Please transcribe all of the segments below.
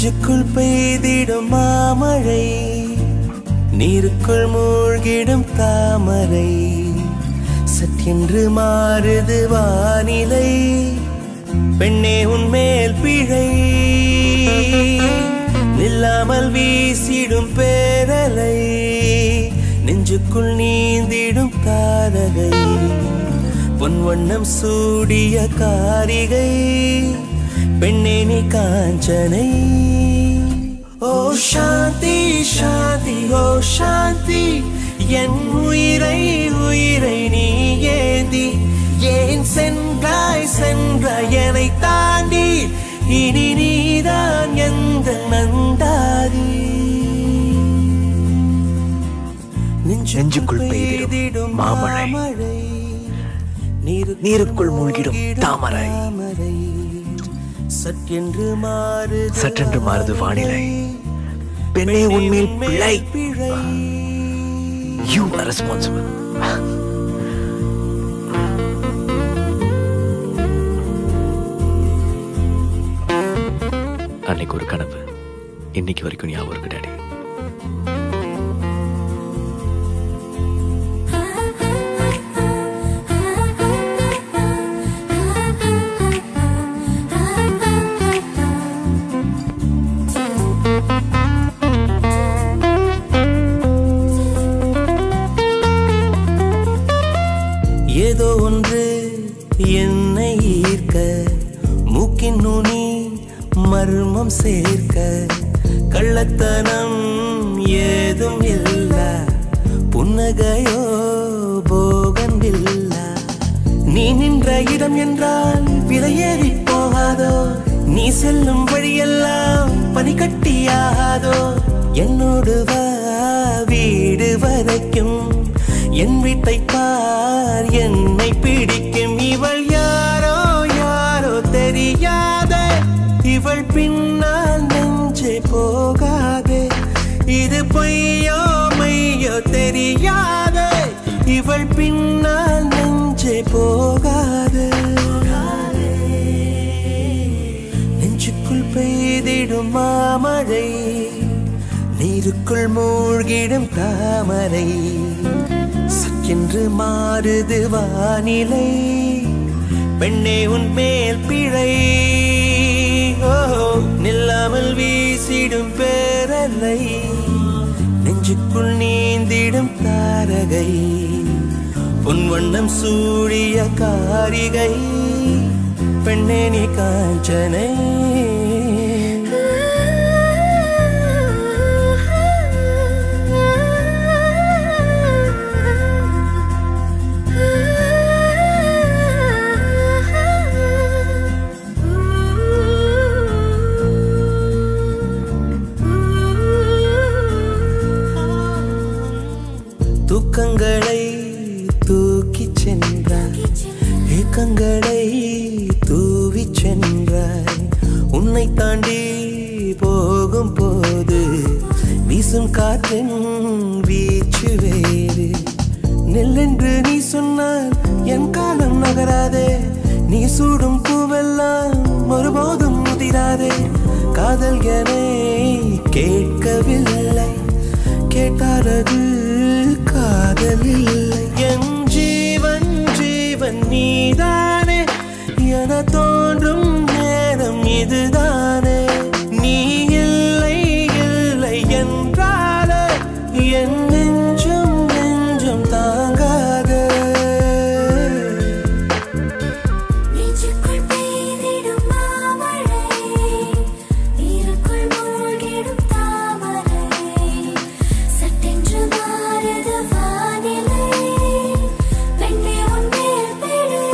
நெஞ்சுக்குள் பெய்திடும் மாமழை நீருக்குள் மூழ்கிடும் தாமரை சற்றென்று மாறுது வானிலை பெண்ணே உன்மேல் பிழை நில்லாமல் வீசிடும் பேரலை நெஞ்சுக்குள் நீந்திடும் தாரகை பொன் வண்ணம் சூடிய காரிகை பெண்ணே நீ காஞ்சனை ஓ சாந்தி சாந்தி ஓ சாந்தி என் உயிரை உயிரை நீ ஏந்தி ஏன் சென்றாய் சென்றாய் என்னை தாண்டி இனி நீதான் எந்த நந்தாரி நெஞ்சுக்குள் பெய்திடும் மாமழை. நீருக்குள் மூழ்கிடும் தாமரை. சற்றென்று மாறு சற்றென்று மாறுது வானிலை. பெண்ணே உன்மேல் பிழை. யூ ஆர் ரெஸ்பான்சிபிள் அன்னைக்கு ஒரு கனவு இன்னைக்கு வரைக்கும் ஞாபகம் இருக்கு டாடி ஏதோ ஒன்று என்னை ஈர்க்க மூக்கின் நுனி மர்மம் சேர்க்க கள்ளத்தனம் ஏதும் இல்ல புன்னகையோ போகன் இல்ல நீ நின்ற இடம் என்றால் விலையேறி போகாதோ நீ செல்லும் வழியெல்லாம் பனிக்கட்டியாகாதோ என்னோடு வா வீடு வரைக்கும் என் வீட்டை பார் என்னை பிடிக்கும் இவள் யாரோ யாரோ தெரியாத இவள் பின்னால் நெஞ்சே போகாதே இது பொய்யோ மையோ தெரியாத இவள் பின்னால் நெஞ்சே போகாதே நெஞ்சுக்குள் பெய்திடும் மாமழை நீருக்குள் மூழ்கிடும் தாமரை சக்கென்று மாறுது வானிலை பெண்ணே உன் மேல் பிழை ஓ நில்லாமல் வீசிடும் பேரலை நெஞ்சுக்குள் நீந்திடும் தாரகை பொன் வண்ணம் சூடிய காரிகை பெண்ணே நீ காஞ்சனை தூக்கங்களை தூக்கிச் சென்றாய் ஏக்கங்களை தூவிச் சென்றாய் உன்னை தாண்டி போகும் போது வீசும் காற்றின் வீச்சு வேறு நெல்லென்று நீ சொன்னால் என் காலம் நகராதே நீ சூடும் பூவெல்லாம் ஒருபோதும் முதிராதே காதல் என கேட்கவில்லை கேட்டாரது காதல் இல்லை என் ஜீவன் ஜீவன் நீதானே என தோன்றும் நேரம் இதுதானே நீ இல்லை இல்லை என்றாலே என் நெஞ்சம் நெஞ்சம் தாங்காதே நெஞ்சுக்குள் பெய்திடும் மாமழை நீருக்குள் மூழ்கிடும் தாமரை சட்டென்று மாறுது வானிலை பெண்ணே உன்மேல் பிழை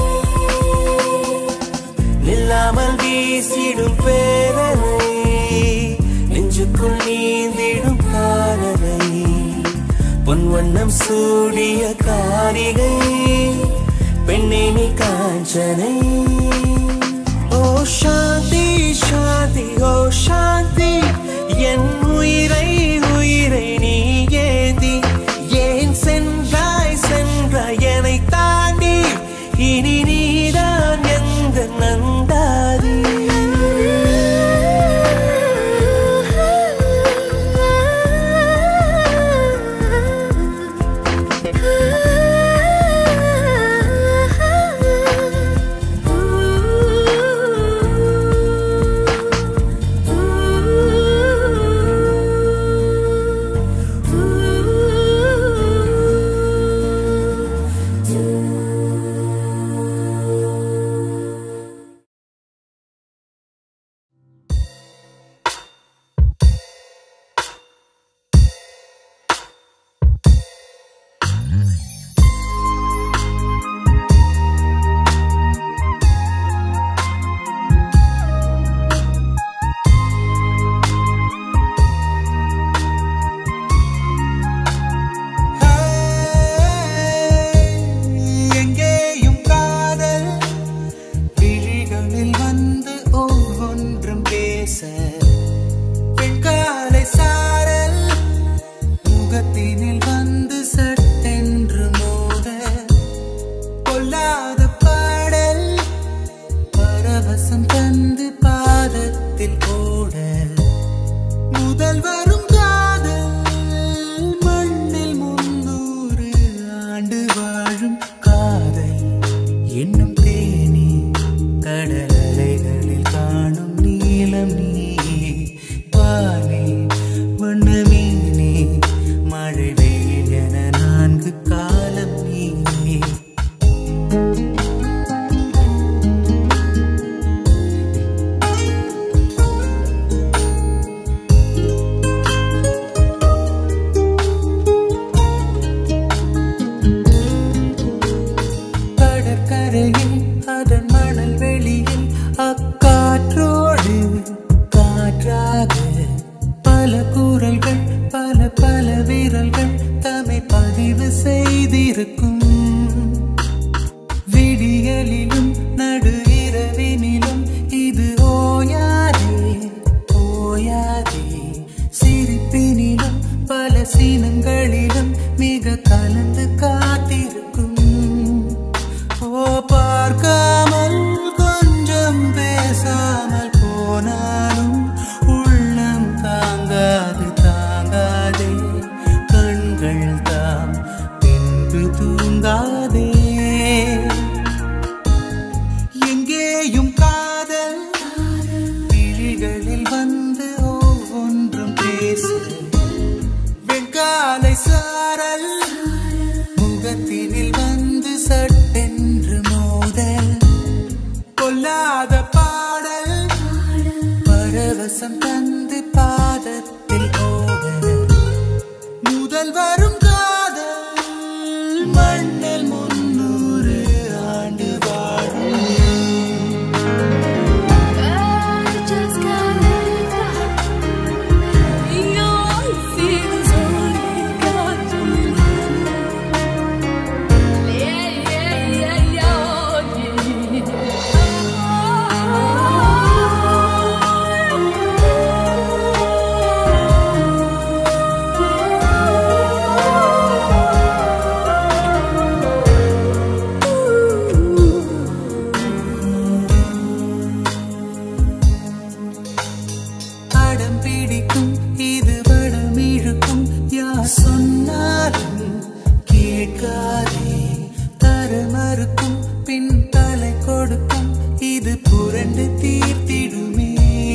நில்லாமல் வீசிடும் பேரலை நெஞ்சுக்குள் நீந்திடும் காரலை பொன் வண்ணம் சூடிய காரிகை பெண்ணே நீ காஞ்சனை ஓ சாந்தி சாந்தி ஓ சாந்தி என் உயிரை உயிரை நீ ஏந்தி ஏன் சென்றாய் சென்றாய் என்னை தாண்டி இனி நீதான் எந்த நந்தாரி முகத்தினில் வந்து சட்டென்று மோத பொல்லாத பாடல் பரவசம் தந்து பாதத்தில் ஓட முதல் வரும் காதல் மண்ணில் முன்னூறு ஆண்டு வாழும் காதல் என்னும் தேனி கடல் அலைகளில் காணும் நீலம் நீ வானே வண்ணமீனே மழை வெயில் என நான்கு காலம் நீ கடற்கரையில் அதன் மணல் வெளியில் அக்காற்றோடு காற்றாக பல குரல்கள் பல பல விரல்கள் தம்மை பதிவு செய்திருக்கும் விடியலிலும் நடு இரவினிலும் இது ஓயாதே ஓயாதே சிரிப்பினிலும் பல சீனங்களிலும் மிக கலந்து காத்திருக்கும் ஓ பார்க்காமல் கொஞ்சம் பேசாமல் போனாலும் உள்ளம் தாங்காது தாங்காதே கண்கள் தாம் பின்பு தூங்காதே எங்கேயும் காதல் விழிகளில் வந்து ஒவ்வொன்றும் பேசு வெங்காலை சாரல் முகத்தினில் வந்து சட்டென்று மோதல் கொல்லாத பாடல் பரவசம் தந்து பாதத்தில் ஓட முதல் வரும் காதல் மண்ணில் முன்னூறு ஆண்டு வாழும் I just can't let go. Your feelings only got to Yeah, yeah, yeah, அடம் பிடிக்கும் இது வடம் இழுக்கும் யார் சொன்னாலும் கேட்காதே தர மறுக்கும் பின் தலை கொடுக்கும் இது புரண்டு தீர்த்திடுமே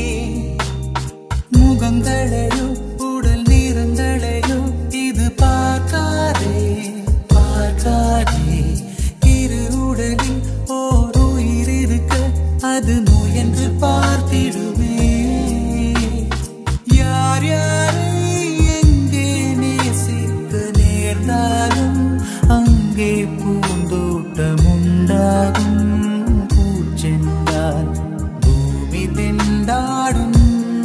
முகங்களையோ உடல் நிறங்களையோ இது பார்க்காதே பார்க்காதே இரு உடலில் ஓர் உயிர் இருக்க அது முயன்று பார்த்திடுமே யார் யாரை எங்கே நேசிக்க நேர்ந்தாலும் அங்கே பூந்தோட்டம் உண்டாகும் பூச்சென்றால் பூமி திண்டாடும்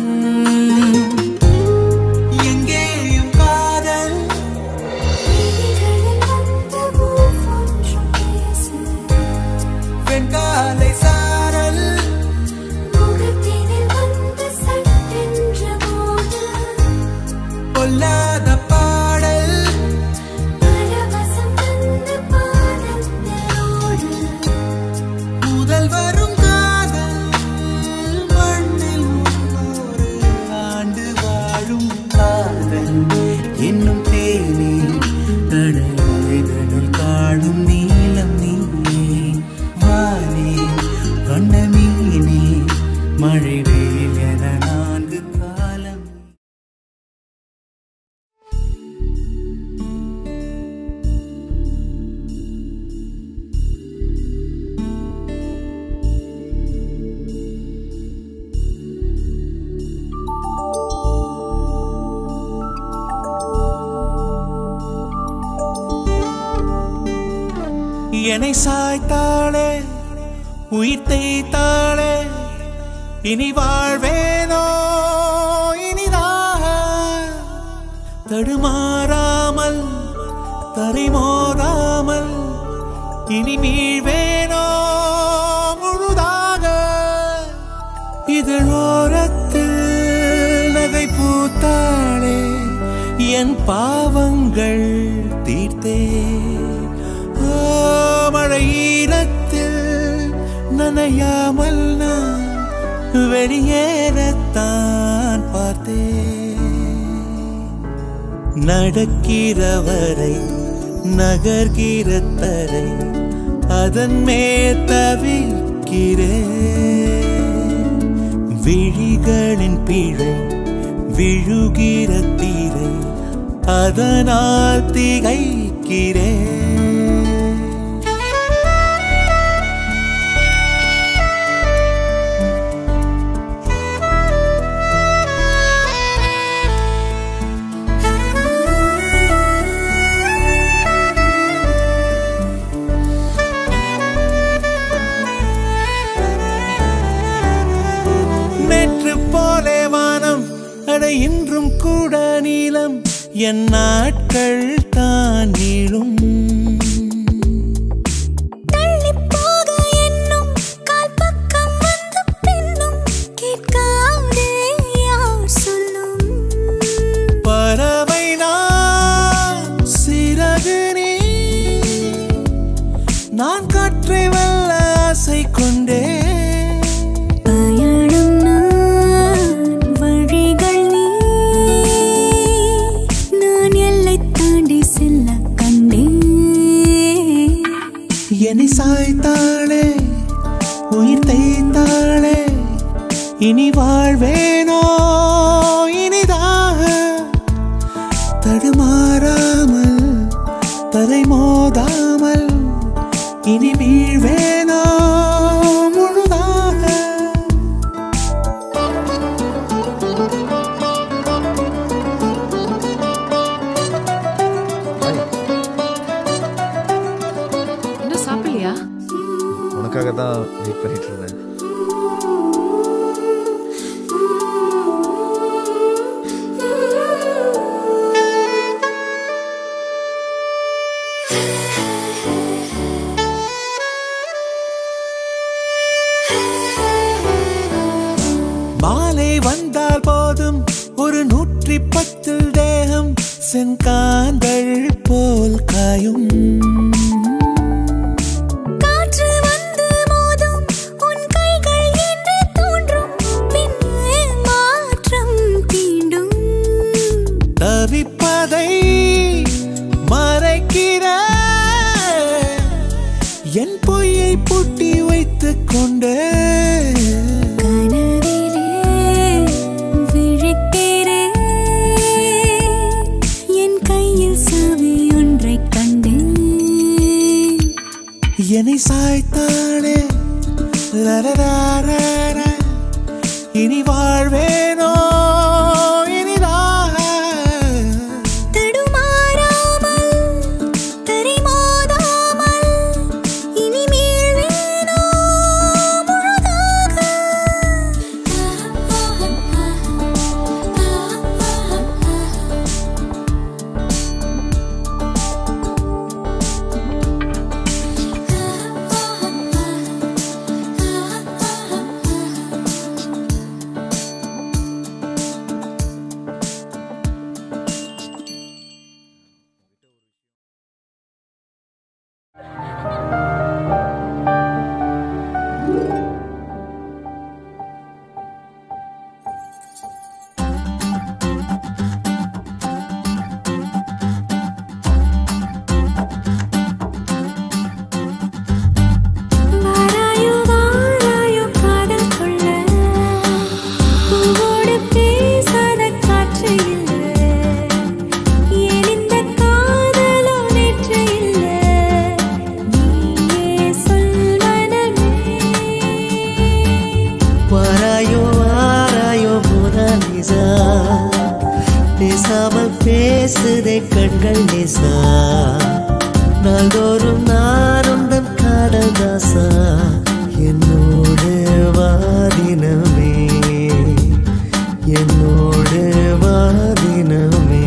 எங்கேயும் காதல் விழிகளில் வந்து ஒவ்வொன்றும் பேசு. வெண்காலை சாரல் முகத்தினில் வந்து சட்டென்று மோது. பொல்லாத பாடல் பரவசம் தந்து பாதத்திலோடு. முதல் வரும் காதல் மண்ணில் முன்னூறு ஆண்டு வாழும் காதல் என்னும் தேனி கடலைகளில் காடும் நீலம் நீயே வானே வண்ணமீனே மழை வெயில் என நான்கு காலம் என்னை சாய்த்தாளே உயிர் தேய்த்தாளே இனி வாழ்வேனோ இனிதாக தடுமாறாமல் தரிமோதாமல் இனி மீழ்வேனோ முழுதாக இதழோரத்தில் நகை பூத்தாளே என் பாவங்கள் தீர்த்தே ஓ, மழை ஈரத்தில் நனையாமல் நான் வெளியேறத்தான் பார்த்தேன் நடக்கிறவரை நகர்கிற தரை அதன் மேல் தவிக்கிறேன் விழிகளின் பிழை விழுகிற தீரை அதனால் திகைக்கிறேன் நேற்று போலே வானம் அட இன்றும் கூட நீளம் என் நாட்கள் தான் நீளும் தள்ளிப் போக என்னும் கால் பக்கம் வந்து பின்னும் கேட்காதே யார் சொல்லும் பறவை நான் சிறகு நீ நான் காற்றை வெல்ல ஆசை கொண்டே பயணம் நான் வழிகள் நீ நான் எல்லை தாண்டி செல்ல கண்டேன் என்னை சாய்த்தாளே உயிர் தைத்தாளே இனி வாழ்வேனோ இனிதாக தடுமாறாமல் தரை மோதாமல் இனி வீழ்வேனோ முழுதாக இன்னும் சாப்பிடலையா உனக்காக தான் வெயிட் பண்ணிட்டு இருந்தேன் மாலை வந்தால் போதும் ஒரு நூற்றி பத்தில் தேகம் செங்காந்தள் போல் காயும் காற்று வந்து மோதும் உன் கைகள் என்று தோன்றும் பின்னே மாற்றம் தீண்டும் தவிப்பதை மறைக்கிற என் பொய்யை பூட்டி வைத்துக் கொண்டு கனவிலே விழிக்கிறேன் என் கையில் சாவி ஒன்றைக் கண்டேன் என்னை சாய்த்தாளே லரரரரர. இனி வாழ்வேனோ இனிதாக தடுமாறாமல் தரிமோதாமல் இனி மீள்வேனோ முழுதாக வாராயோ வாராயோ காதல் கொள்ள பூவோடு பேசாத காற்று இல்லை ஏன் இந்த காதலோ நேற்று இல்லை நீயே சொல் மனமே வாராயோ வாராயோ மோனாலிசா பேசாமல் பேசுதே கண்கள் நேசா நாள்தோறும் நான் உந்தன் காடதாசா என்னோடு வாதினமே என்னோடு வாதினமே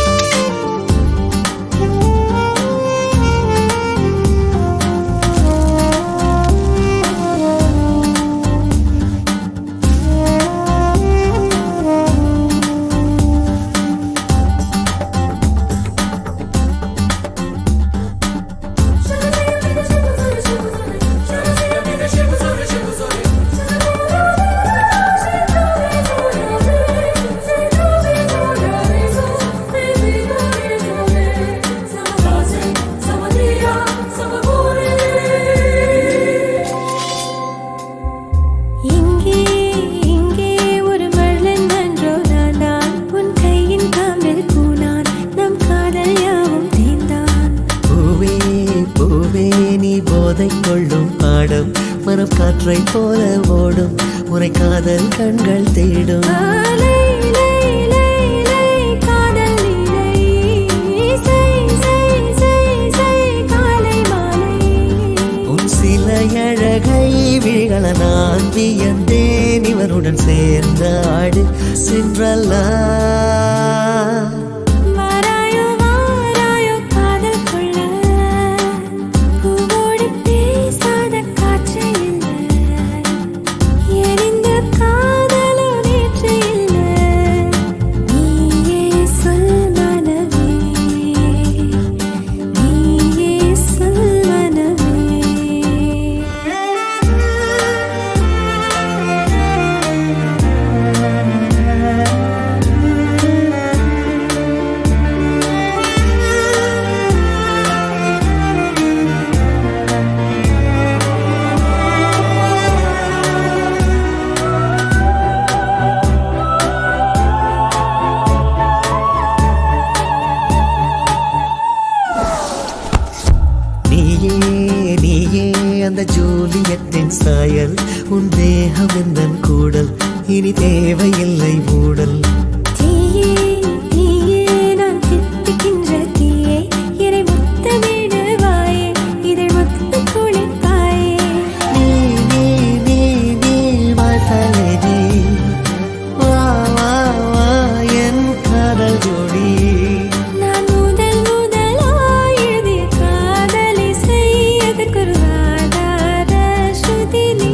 ஆ மனம் காற்றை போல ஓடும் உரை காதல் கண்கள் தேடும் ஆலை லை லை லை காதல் லீலை சை சை சை சை காலை மாலை உன் சில அழகை விழிகள நான் வியந்தேன் இவனுடன் சேர்ந்த ஆடு சென்றல்லா வாராயோ வாராயோ காதல் கொள்ள பூவோடு பேசாத காற்று இல்லை எரிந்த காதலோ நேற்று இல்லை நீயே சொல் மனமே நீயே சொல் நீயே நீயே அந்த ஜூலியத்தின் சாயல் உன் தேகம் எந்தன் கூடல் இனி தேவையில்லை மூடல் தீயே தீயே நான் தித்திக்கின்ற தீயே என்னை முத்தமிடுவாயே இதை முத்து குளிப்பாயே நீ நீ நீ நீ வாசலே நீ வா வா வா என் காதல் ஜோடி நான் முதல் முதலாய் எழுதிய காதலை செய்யதற்கு ஒரு ஆதார ஸ்ருதி நீ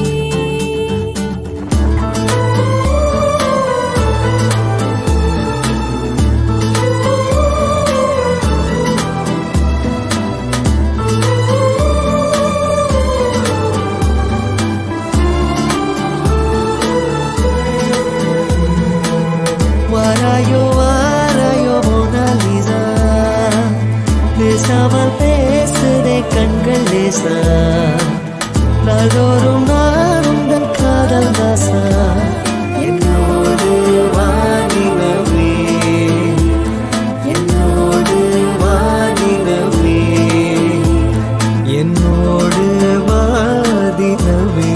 வாராயோ வாராயோ மோனாலிசா பேசாமல் பேசுதே கண்கள் லேசா நாள்தோறும் நான் உங்கள் காதல் தாசா என்னோடு வானிலவே என்னோடு வானிலவே என்னோடு வாதிலவே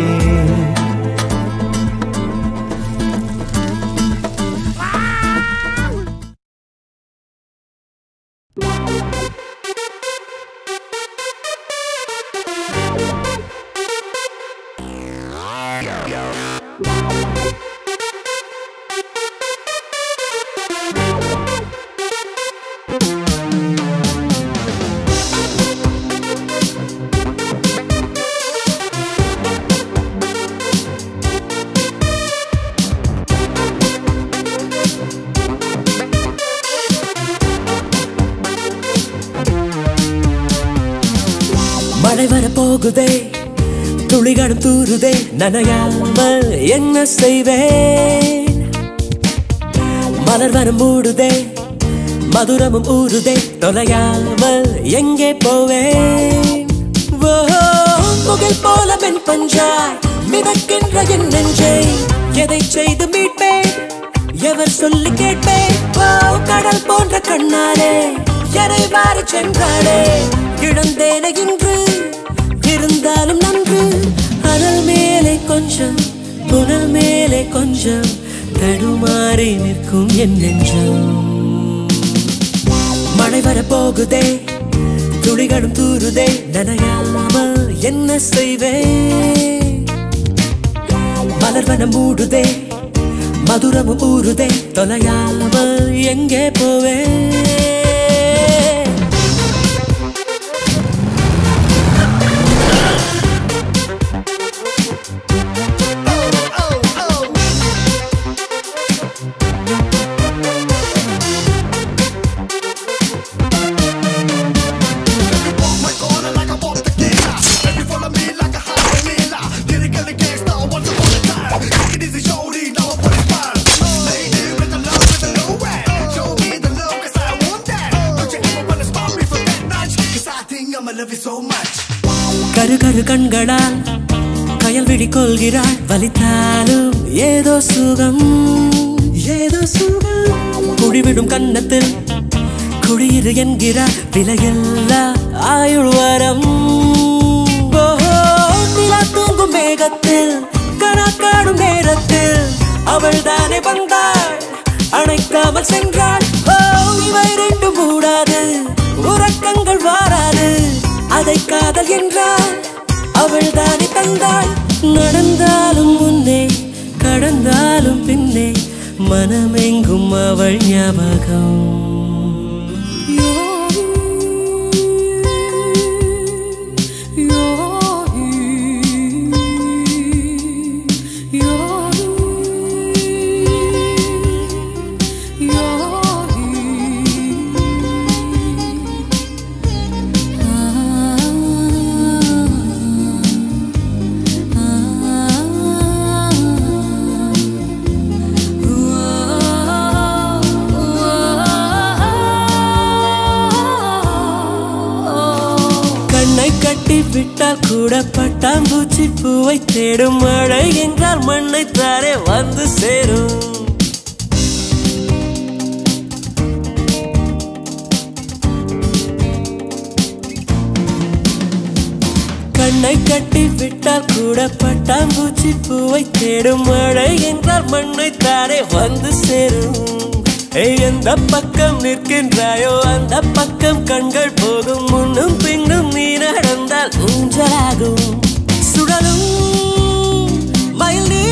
மழை வர போகுதே துளிகளும் தூருதே நனையாமல் என்ன செய்வேன் மலர் வனம் மூடுதே மதுரமும் ஊறுதே தொலையாமல் எங்கே போவேன் ஓ, முகில் போல மென் பஞ்சாய் மிதக்கின்ற என் நெஞ்சை எதை செய்து மீட்பேன் எவர் சொல்லி கேட்பேன் ஓ கடல் போன்ற கண்ணாலே எனை மாறி சென்றாளே இழந்தேன இன்று இருந்தாலும் நன்று அனல் மேலே கொஞ்சம் புனல் மேலே கொஞ்சம் தடுமாறி நிற்கும் என் நெஞ்சம் மழை வர போகுதே துளிகளும் தூருதே நனையாமல் என்ன செய்வேன் மலர்வனம் மூடுதே மதுரமும் ஊறுதே தொலையாமல் எங்கே போவேன் கரு கரு கண்களால் கயல் விழி கொள்கிறாள் வலித்தாலும் ஏதோ சுகம் ஏதோ சுகம் குடிவிடும் கன்னத்தில் குடியிரு என்கிறார் விலையில்லா ஆயுள் வரம் ஓஹோ, நிலா தூக்கத்தில் கணக்காடும் நேரத்தில் அவள் தானே வந்தாள் அணைக்காமல் சென்றாள் ஓ இவை ரெண்டு மூடாது உறக்கங்கள் வாராது அதை காதல் என்றாள் அவள் தானே தந்தாள் நடந்தாலும் முன்னே கடந்தாலும் பின்னே மனமெங்கும் அவள் ஞாபகம் கண்ணை கட்டி விட்டால் கூட பட்டாம்பூச்சி பூவை தேடும் மழை என்றால் மண்ணை தாரே வந்து சேரும் கண்ணை கட்டி விட்டால் கூட பட்டாம்பூச்சி பூவை தேடும் மழை என்றால் மண்ணை தாரே வந்து சேரும் ஏய், எந்த பக்கம் நிற்கின்றாயோ அந்த பக்கம் கண்கள் போகும் முன்னும் பின்னும் நீ நடந்தால் ஊஞ்சலாகும் சுழலும் மயில் நீ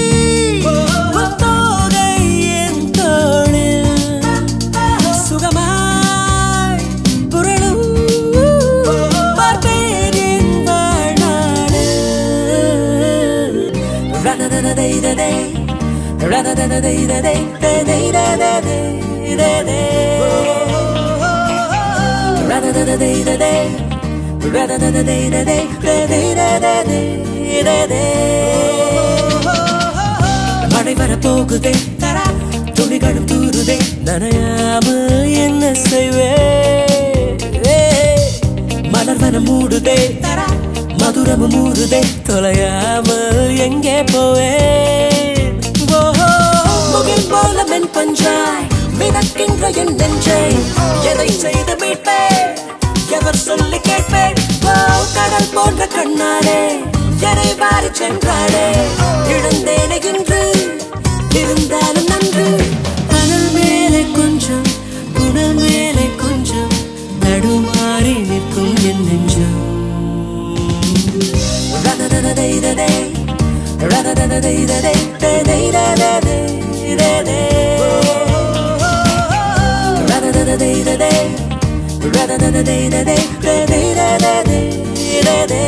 புத்தோகை என் தோளில் சுகமாய் புரளும் பார்ப்பேன் என் வாழ்நாளில். ரததததைததை, ரததததைததை, ததைதததை, ததை. ரததததைததை, ரததததைததை, ததைதததை, ததை. மழை வரப்போகுதே தரா துளிகளும் தூருதே நனையாமல் என்ன செய்வே மலர்வனம் மூடுதே தரா மதுரமும் மூடுதே தொலையாமல் எங்கே போவேன் ஓஹோ முகில் போல மென் பஞ்சாய் மிதக்கின்ற என் நெஞ்சை எதை செய்து மீட்பேன் எவர் சொல்லி கேட்பேன் ஓ கடல் போன்ற கண்ணாலே எனை வாரி சென்றாரே இழந்தேனே இன்று இருந்தாலும் நன்று அனல் மேலே கொஞ்சம் குணல் மேலே கொஞ்சம் தடுமாறி நிற்கும் என் நெஞ்சம் ரததததைததை, ரததததைததை, ததைதததை, ததை. ரததததைததை, ரததததைததை, ததைதததை, ததை.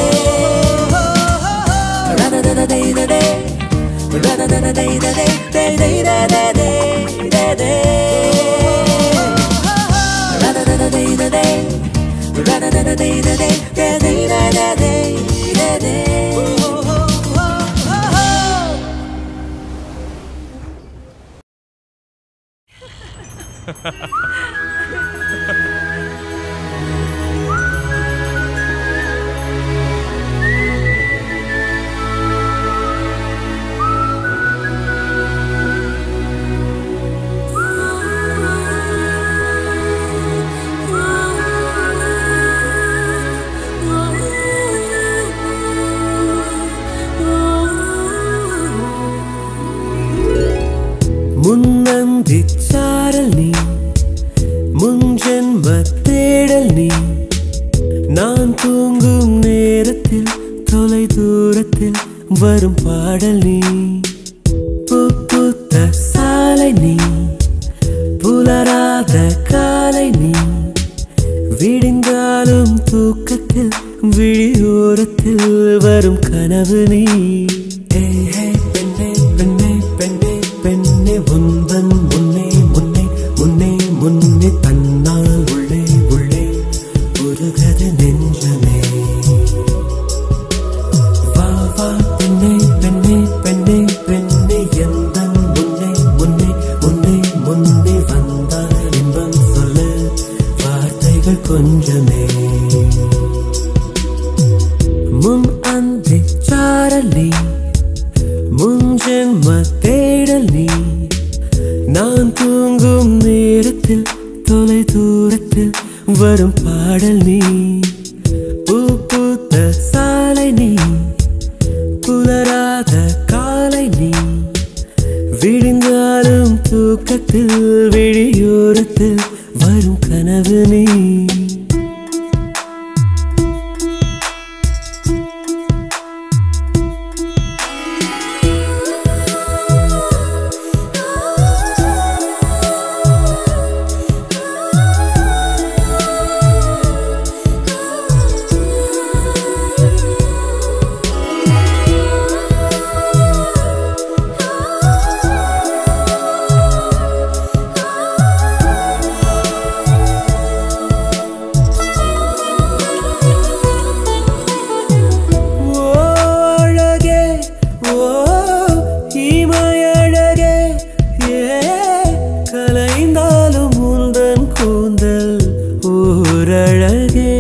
ரததததைததை, ரததததைததை, ததைதததை, ததை. ரததததைததை, ரததததைததை, ததைதததை, ததை. முன்னந்தி சாரல் நீ முன்ஜென்ம தேடல் நீ நான் தூங்கும் நேரத்தில் தொலை தூரத்தில் வரும் பாடல் நீ பூ பூத்த சாலை நீ புலராத காலை நீ விடிந்தாலும் தூக்கத்தில் விழியோரத்தில் வரும் கனவு நீ ஏய், ஹே, பெண்ணே பெண்ணே பெண்ணே பெண்ணே உந்தன் முன்னே முன்னே முன்னே முன்னே தன்னால் உள்ளே உள்ளே உருகது நெஞ்சமே வா வா பெண்ணே பெண்ணே பெண்ணே பெண்ணே எந்தன் முன்னே முன்னே முன்னே முன்னே வந்தால் இன்பம் சொல்ல வார்த்தைகள் கொஞ்சமே முன் அந்தி சாரல் நீ முன் ஜென்ம தேடல் நீ நான் தூங்கும் நேரத்தில் தொலை தூரத்தில் வரும் பாடல் நீ பூ பூத்த சாலை நீ தூக்கத்தில் விழியோரத்தில் வரும் கனவு நீ ஓ அழகே ஓ இமையழகே ஏ கலைந்தாலும் உந்தன் கூந்தல் ஓரழகே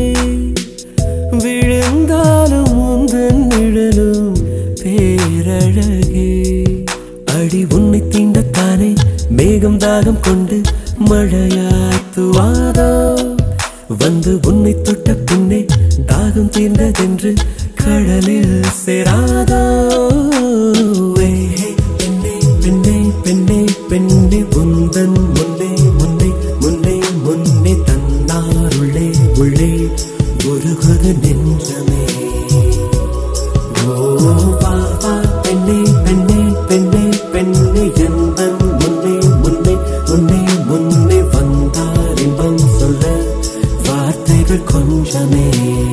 விழுந்தாலும் உந்தன் நிழலும் பேரழகே அடி உன்னை தீண்டத்தானே மேகம் தாகம் கொண்டு மழையாய் துவாதோ வந்து உன்னை தொட்ட பின்னே தாகம் தீர்ந்ததென்று கடலில் சேராதோ ஏ, பெண்ணே பெண்ணே பெண்ணே பெண்ணே உந்தன் முன்னே முன்னே முன்னே முன்னே தன்னார் உள்ளே உள்ளே உருகுது நெஞ்சமே ஓ வா வா பெண்ணே பெண்ணே பெண்ணே பெண்ணே எந்தன் முன்னே முன்னே முன்னே முன்னே வந்தார் இன்பம் சொல்ல வார்த்தைகள் கொஞ்சமே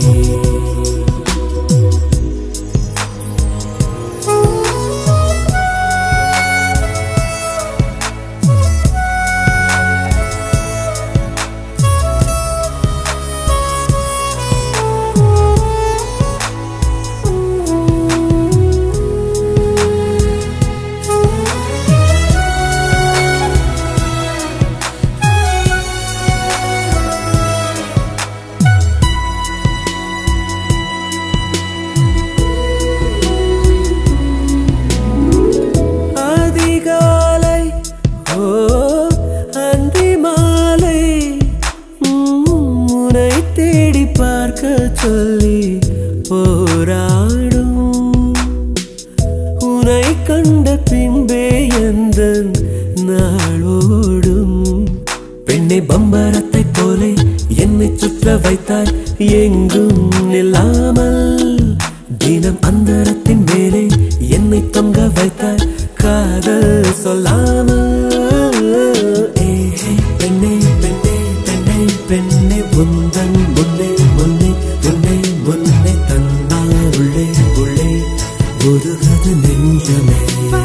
அதிகாலை ஓ அந்தி மாலை உம், உன்னை தேடி பார்க்க சொல்லி போராடும் உன்னை கண்ட பின்பே எந்த நாளோடும் பெண்ணை பம்பரத்தை போலே என்னை சுற்ற வைத்தாய் எங்கும் நில்லாமல் தினம் அந்தரத்தின் மேலே என்னை தொங்க வைத்தாய் காதல் சொல்லாமல் ஏ, பெண்ணே பெண்ணே பெண்ணே பெண்ணே உந்தன் முன்னே முன்னே முன்னே முன்னே தந்தார் உள்ளே உள்ளே உருகது நெஞ்சமே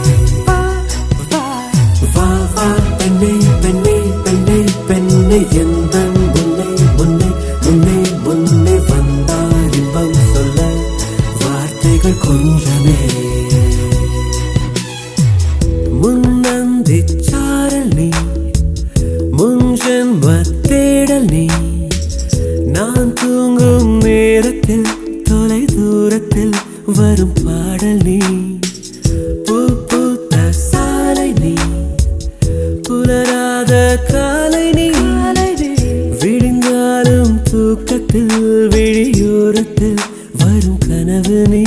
வா வா பெண்ணே பெண்ணே பெண்ணே பெண்ணே எந்த முன்னே முன்னே முன்னே முன்னே வந்தார் இன்பம் சொல்ல வார்த்தைகள் கொஞ்சமே முன்னந்தி சாரல் நீ முன்ஜென்ம தேடல் நீ நான் தூங்கும் நேரத்தில் தொலை தூரத்தில் வரும் பாடல் நீ பூ பூத்த சாலை நீ புலராத காலை நீ விடிந்தாலும் தூக்கத்தில் விழியோரத்தில் வரும் கனவு நீ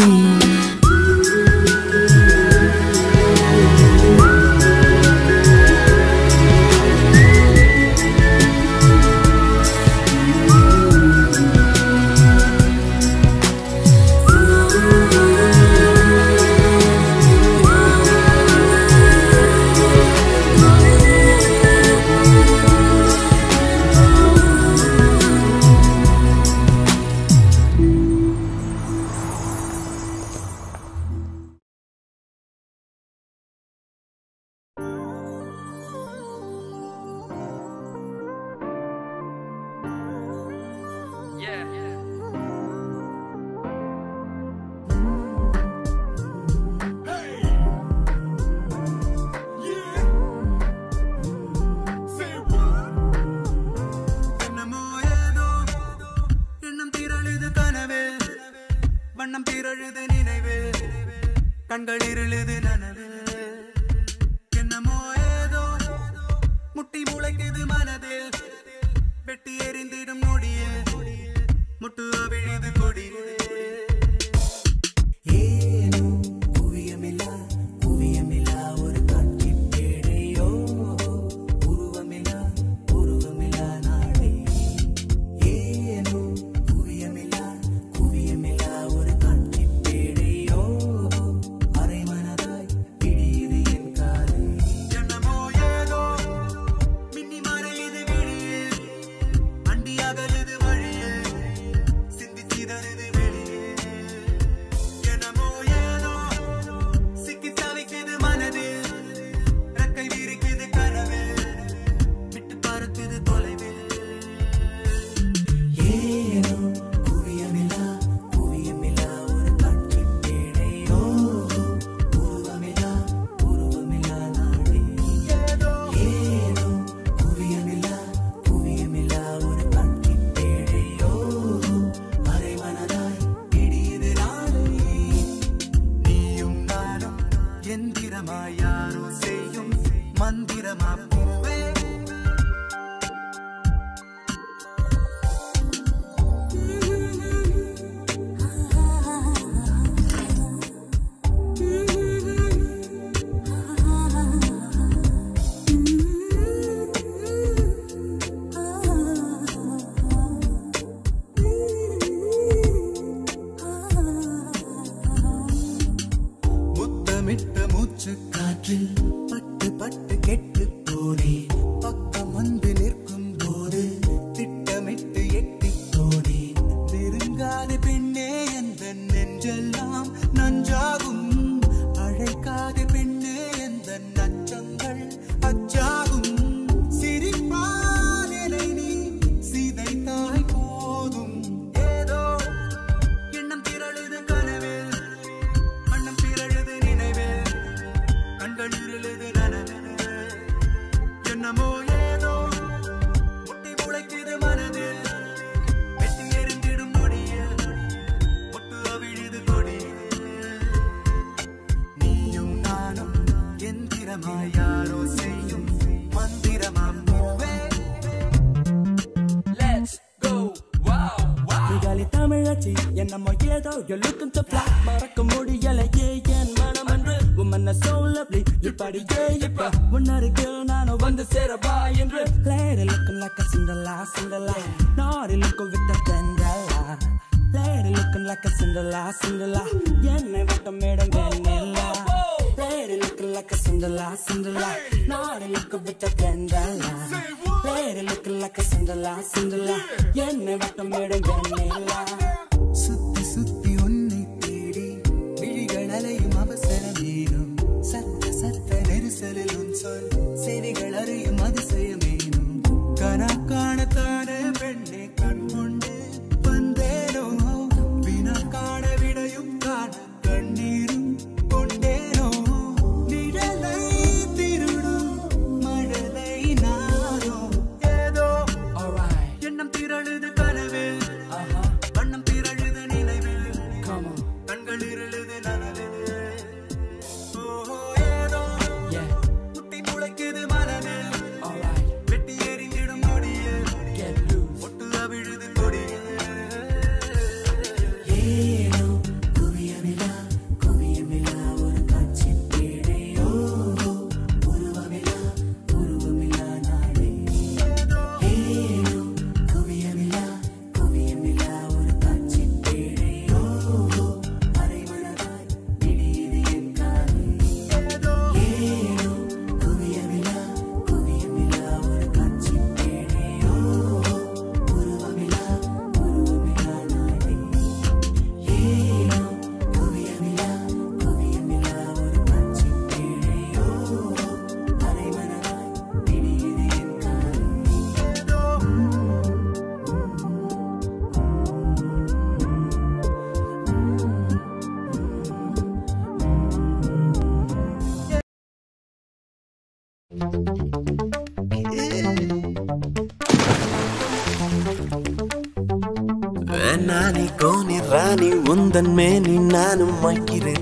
என்னமோ ஏதோ எண்ணம் திரழுது கனவே வண்ணம் திரழுது நினைவே கண்கள் இருளுது நனவே என்னமோ ஏதோ முட்டி முளைக்குது மனதில் வெட்டி எறிந்திடும் நொடியே முட்டு அவிழுது கொடியே ஏனோ புவியமில்லா புவியமில்லா ஒரு காட்சி பேழையோ மந்திரமா பூவே முத்தமிட்ட மூச்சு காற்றில் பட்டு பட்டு கெட்டு போனே பக்கம் வந்து நிற்கும் போது திட்டமிட்டு எட்டி போனே நெருங்காத பெண்ணே எந்த நெஞ்செல்லாம் நஞ்சாகும் அழைக்காத பெண்ணே எந்த நச்சங்கள் அச்சாகும் சிரிப்பால் என்னை நீ சிதைத்தாய் போதும் ஏதோ எண்ணம் திரழுது கனவில் வண்ணம் பிறழுது நினைவில் கண்கள் இருளுது நனவில் என்னமோ ஏதோ முட்டி முளைக்குது மனதில் வெட்டி எரிந்திடும் நொடியில் ஒட்டு அவிழுது கொடியில் நீயும் நானும் எந்திரமாய் யாரோ செய்யும் மந்திரமாம் பூவே நீங்களே தமிழச்சி என்னமோ ஏதோ you're looking to fly மறக்க முடியலையே என் மனம் என்று உம்மன்ன so lovely இப்படியே இப்ப உன்னருகில் நானும் வந்து சேரவா என்று Lady looking like a Cinderella Cinderella Naughty looking with the Cinderella Lady looking like a Cinderella Cinderella என்னை வட்டம் madam Vennila Lady looking like a Cinderella Cinderella Naughty looking with the Cinderella Lady looking like a Cinderella Cinderella என்னை வட்டம் madam வெண்ணிலா சுத்தி சுத்தி உன்னை தேடி விழிகள் அலையும் அவசரமேனும் சத்த சத்த நெரிசலில் உன் சொல் செவிகள் அறியும் அதிசயமேனும் கனா காணத்தானே பெண்ணே கண் கொண்டு வந்தேனோ வினா காண விடையும் காண கண்ணீரும் கொண்டேனோ நிழலை திருடும் மழலை நானோ ஏதோ எண்ணம் திரழுது கனவில் வண்ணம் திரழுது நினைவில் கண்கள் இருளுது நனவில் ஓஹோ ஏதோ முட்டி முளைக்குது மனதில் வெட்டி எறிந்திடும் நொடியில் ஒட்டு அவிழுது கொடியில் ஏனோ குவியமிலா குவியமிலா ஒரு காட்சி பேழை ஓஹோ உருவமிலா உருவமிலா நாடே ஏனோ குவியமிலா குவியமிலா ஒரு காட்சி பேழை ஓஹோ அரை மனதாய் விடியது என் காலை ஏனோ குவியமிலா குவியமிலா ஒரு காட்சி பேழை ஓஹோ உருவமிலா உருவமிலா நாடே ஏனோ குவியமிலா குவியமிலா ஒரு காட்சி பேழை ஓஹோ அரை மனதாய் விடியது என் காலை நானி கோனி ராணி உந்தன் மேனி நானும் வைக்கிறேன்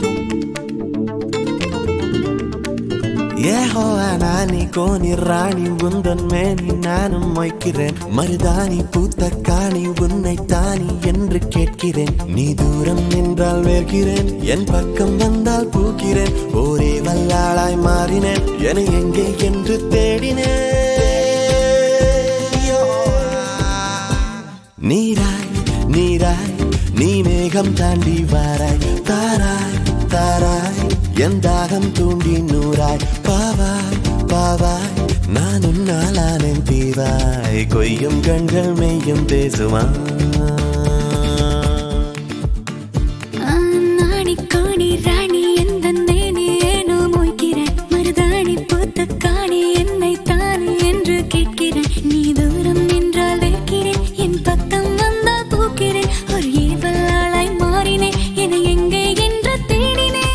ஏஹோ நானி கோனி ராணி உந்தன் மேனி நானும் வைக்கிறேன் மருதாணி பூத்த காணி உன்னை தானி என்று கேட்கிறேன் நீ தூரம் நின்றால் வேர்கிறேன் என் பக்கம் வந்தால் பூக்கிறேன் ஒரே வல்லாளாய் மாறினேன் என எங்கே என்று தேடினேன் நீராய் நீராய் நீ மேகம் தாண்டி வாராய் தாராய் தாராய் என் தாகம் தூண்டி நூறாய் பாவாய் பாவாய் நான் உன்னாலானேன் தீவாய் கொய்யும் கண்கள் மெய்யும் பேசுமா நாணி காணி ராணி எந்த நேனி ஏனோ மொய்க்கிறேன் மருதாணி பூத்த காணி என்னை தானே என்று கேட்கிறேன் நீ தூரம் நின்றால் வைக்கிறேன் என் பக்கம் வந்தால் பூக்கிறேன் ஒரு ஏவலாளாய் மாறினேன் என எங்கே என்று தேடினேன்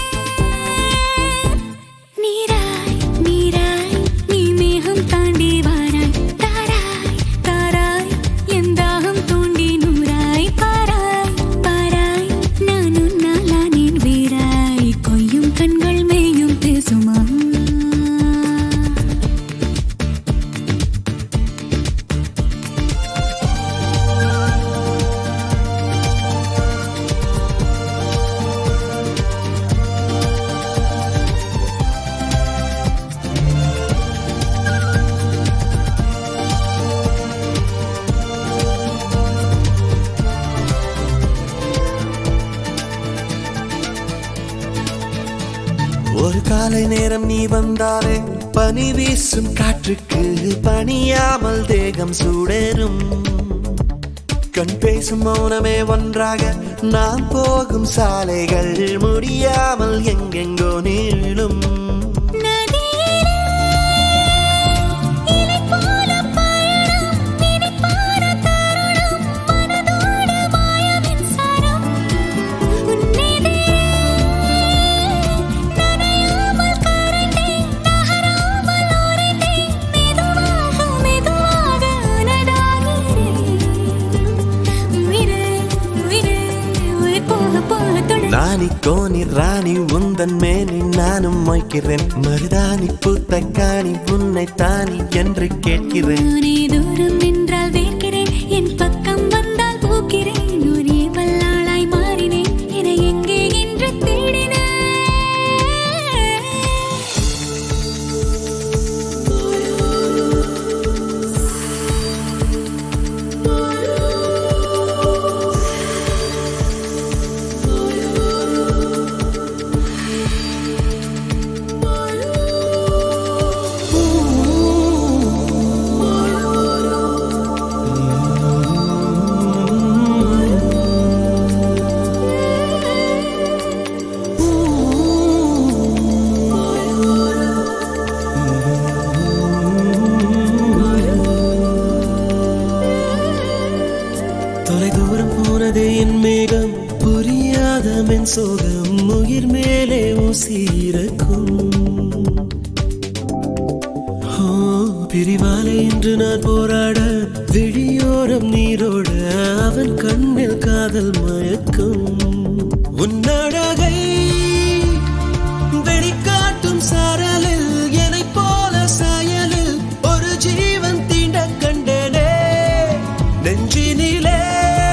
நீராய் நீராய் நீ மேகம் தாண்டி வாராய் தாராய் தாராய் என் தாகம் தூண்டி ஒரு காலை நேரம் நீ வந்தாலே பனி வீசும் காற்றுக்கு பணியாமல் தேகம் சூடேறும் கண் பேசும் மௌனமே ஒன்றாக நாம் போகும் சாலைகள் முடியாமல் எங்கெங்கோ நீளும் நானி கோனி ராணி உந்தன் மேனி நானும் மொய்க்கிறேன் மருதாணி பூத்த காணி உன்னை தானி என்று கேட்கிறேன் நானே தூரம் நின்றால் வேர்க்கிறேன் என் பக்கம் வந்தால் போக்கிறேன் ஒரே வல்லாளாய் மாறினேன் என எங்கே என்று தேடினேன் தொலை தூரம் போனதே என் மேகம் புரியாத மென் சோகம் உயிர் மேலே ஊசியிருக்கும் ஓ, பிரிவாலே இன்று நான் போராட விழியோரம் நீரோட அவன் கண்ணில் காதல் மயக்கும் உன்னழகை வெளிக்காட்டும் சாரலில் என்னைப் போல சாயலில் ஒரு ஜீவன் தீண்ட கண்டேனே நெஞ்சினிலே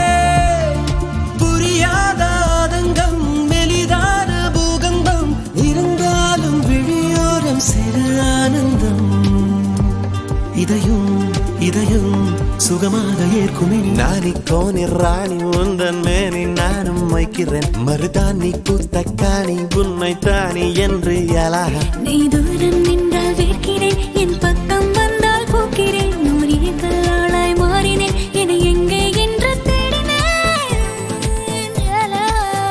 புரியாத ஆதங்கம் மெலிதான பூகம்பம் இருந்தாலும் விழியோரம் சிறு ஆனந்தம் இதையும் இதையும் சுகமாக ஏற்குமே நானி கோனி ராணி உந்தன் மேனி நானும் மொய்க்கிறேன் மருதாணி பூத்த காணி உன்னை தானி என்று எலாக நீ தூரம் நின்றால் வேர்க்கிறேன் என் பக்கம் வந்தால் போக்கிறேன் ஒரே வல்லாளாய் மாறினேன் என எங்கே என்று தேடினேன் லலா.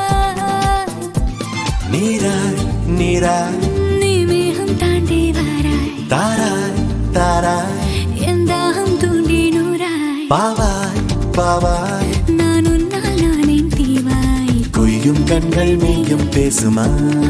நீராய் நீராய் நீ மேகம் தாண்டி வாராய் தாராய் தாராய் என் தாகம் தூண்டி நூறாய் பாவாய் பாவாய் நான் உன்னால் நானேன் தீவாய் கொய்யும் கண்கள் மெய்யும் பேசுமா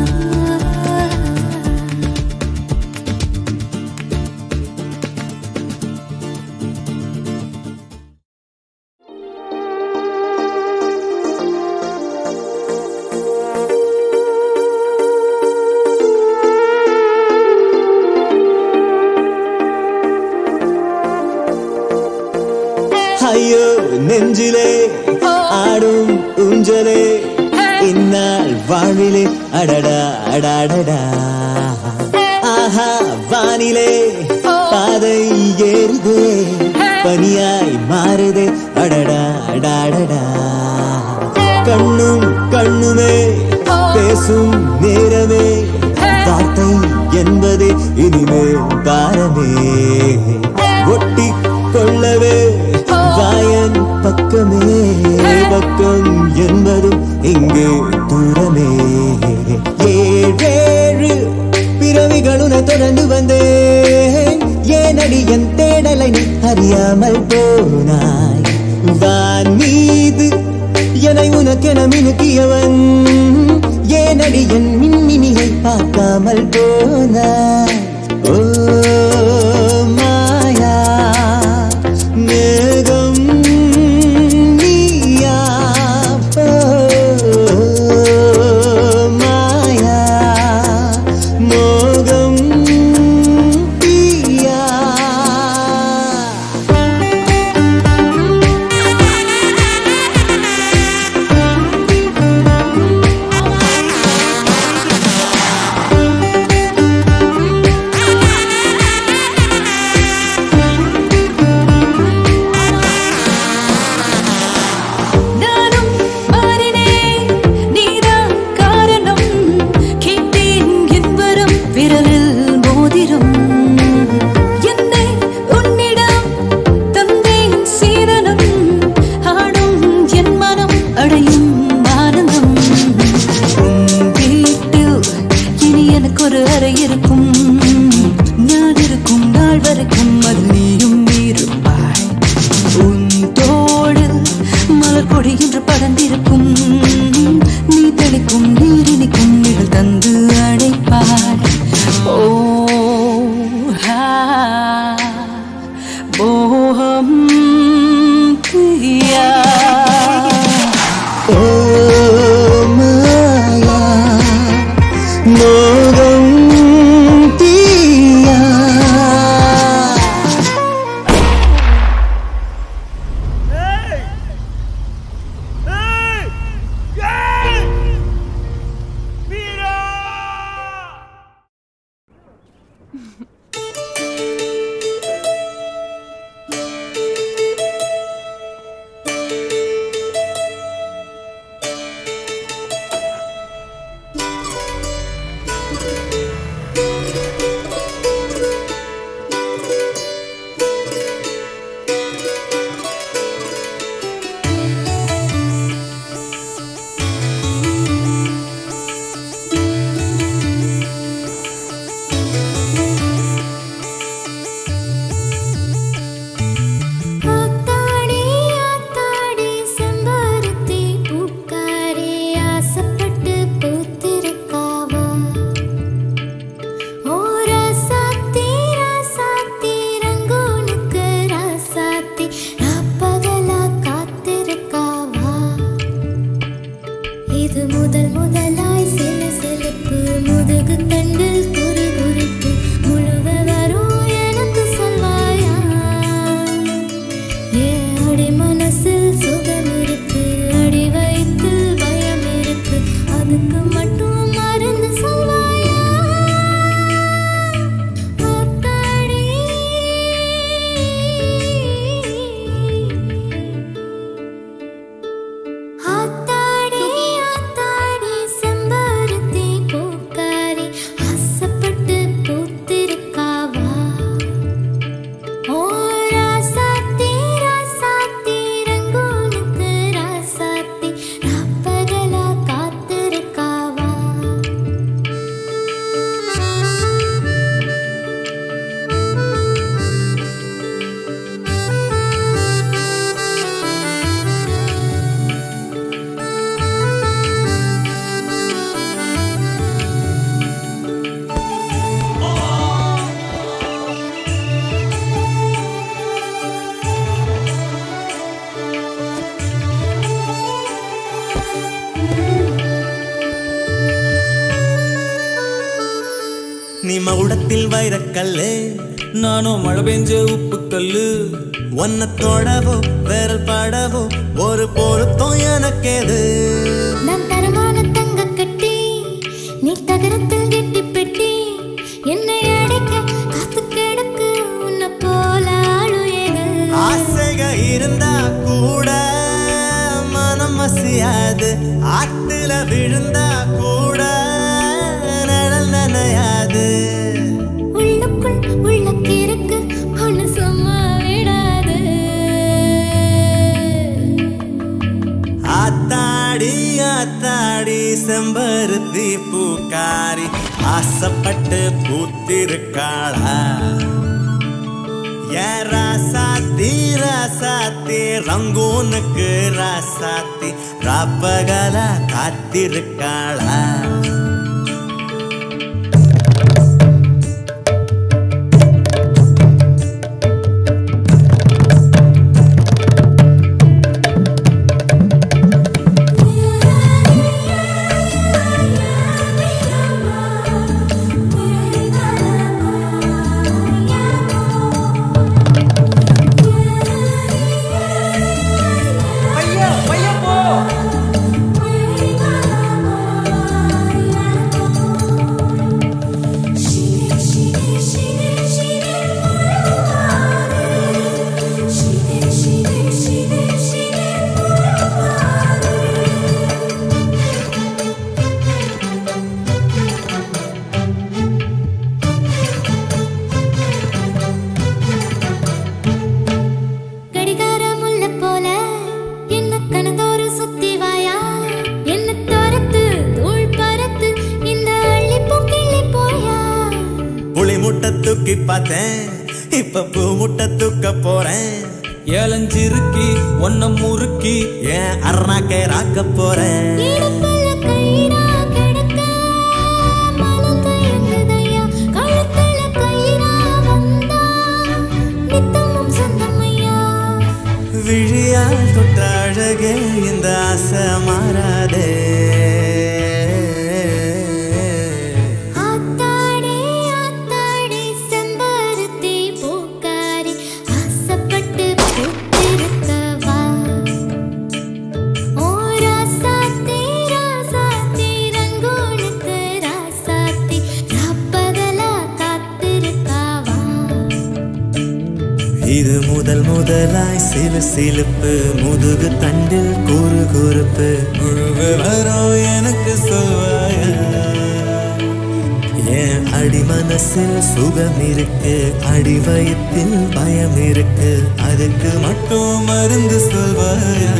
ஐயோ நெஞ்சிலே ஆடும் ஊஞ்சலே இந்நாள் வாழ்விலே அடடா அடாடடா ஆஹா வானிலே பாதை ஏறுதே பனியாய் மாறுதே அடடா அடாடடா கண்ணும் கண்ணுமே பேசும் நேரமே வார்த்தை என்பது இனிமேல் பாரமே ஒட்டி கொள்ளவே வாயன் பக்கமே பக்கம் என்பதும் இங்கே தூரமே ஏழேழு பிறவிகளுன தொடர்ந்து வந்தேன் ஏனடி என் தேடலை நீ அறியாமல் போனாய் வான் மீது என்னை உனக்கென மினுக்கியவன் ஏனடி என் மின்மினியை பார்க்காமல் போனாய் ஓ மாயா மேகம் நீயா ஓ மாயா மோகம் தீயா ஒரு அறை இருக்கும் நான் இருக்கும் நாள் வரைக்கும் அதில் நீயும் இருப்பாய் உன் தோடு மலர் கொடி என்று படர்ந்திருக்கும் நீ தெளிக்கும் நீரினிக்கும் நிழல் தந்து அடைப்பாய் ஓ ஹா போகம் பிரியா ஓ மாயா மோகம் தீயா ஆத்தாடி ஆத்தாடி செம்பருத்தி பூக்காரே ஆசைப்பட்டு பூத்திருக்காவா ஓ ராசாத்தி ராசாத்தி ரங்கோனுக்கு ராசாத்தி ராப்பகலா காத்திருக்காவா இது முதல் முதலாய் சில சிலப்பு முதுகு தண்டில் குறு குறுப்பு முழுவ வரும் எனக்கு சொல்வாயா ஏ அடி மனசில் சுகம் இருக்கு அடி வயிற்றில் பயம் இருக்கு அதுக்கு மட்டும் மருந்து சொல்வாயா ஆத்தாடி ஆத்தாடி ஆத்தாடி செம்பருத்தி பூக்காரி ஆசைப்பட்டு பூத்திருக்காவா ஓ ராசாத்தி ராசாத்தி ரங்கோனுக்கு ராசாத்தி ராப்பகலா காத்திருக்காவா நீ மகுடத்தில் வைரக்கல்லு நானும் மழை பெஞ்ச உப்பு கல்லு ஒன்ன தொடவோ விரல் படவோ ஒரு பொருத்தம் எனக்கேது நான் தரமான தங்க கட்டி நீ தகரத்தில் கெட்டி பெட்டி என்னை அடைக்க காத்து கிடக்கு உன்னை போல ஆளு ஏது ஆசைக இருந்தா கூட மனம் மசியாது ஆத்துல விழுந்தா கூட நிழல் நனையாது உள்ளுக்குள் உள்ளக்கிருக்கு ஒண்ணு சும்மா விடாது ஆத்தாடி ஆத்தாடி செம்பருத்தி பூக்காரி ஆசைப்பட்டு பூத்திருக்காளா ஏ ராசாத்தி ராசாத்தி ரங்கூனுக்கு ராசாத்தி ராப்பகலா காத்திருக்காளா பையா பையா போ சுருக்கி பார்த்தேன் இப்ப பூ முட்டை தூக்க போறேன் ஏலஞ்சிருக்கி ஒன்ன முறுக்கி ஏன் அருணாக்கை ராக்க போறேன் இடுப்புல கயிறா கிடக்க மனம் தயங்குதையா கழுத்துல கயிறா வந்தா நித்தமும் சொந்தமையா விழியால் தொட்ட அழகே இந்த ஆசை மாறாதே ஆத்தாடே ஆத்தாடே செம்பருத்தி பூக்காரி ஆசைப்பட்டு பூத்திருக்கவா ஓ ராசாத்தி ராசாத்தி ரங்கோனுக்கு ராசாத்தி ராப்பகலா காத்திருக்காவா இது முதல் முதலாய் சிலு சிலுப்பு முதுகு தண்டில் கூறு கூறுப்பு முழு விவரம் எனக்கு சொல்வாயா என் அடி மனசில் சுகம் இருக்கு அடி வயத்தில் பயம் இருக்கு அதுக்கு மட்டும் மருந்து சொல்வாயா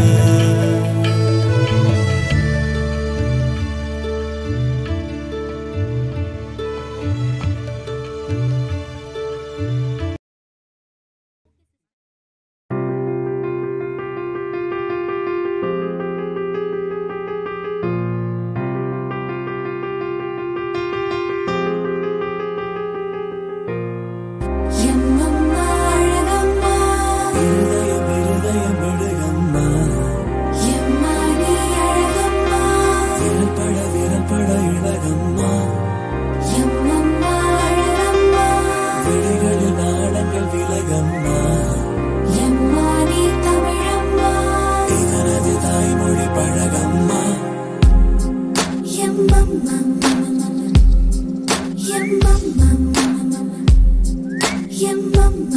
எம்மம்மா அழகம்மா இருதயம் இருதயம் விடுகம்மா எம்மா நீ அழகம்மா விரல் பட விரல் பட இழகம்மா எம்மம்மா அழகம்மா விழிகளில் நாடங்கள் விலகம்மா எம்மா நீ தமிழம்மா இதனது தாய்மொழி பழகம்மா எம்மம்மா எம்மம்மா எம்மம்மா